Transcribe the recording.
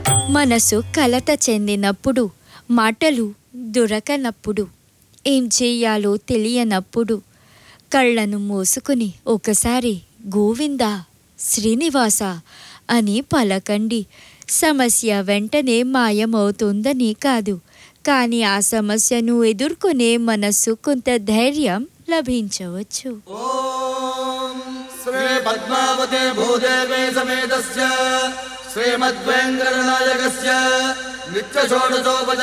మనసు కలత చెందినప్పుడు మాటలు దొరకనప్పుడు ఏం చెయ్యాలో తెలియనప్పుడు కళ్ళను మూసుకుని ఒకసారి గోవిందా శ్రీనివాస అని పలకండి సమస్య వెంటనే మాయమవుతుందని కాదు కానీ ఆ సమస్యను ఎదుర్కొనే మనస్సు కొంత ధైర్యం లభించవచ్చు श्री पद्मावते भूदेवे समेतस्य श्रीमद्वेङ्कटनायकस्य नित्यषोडशोपचार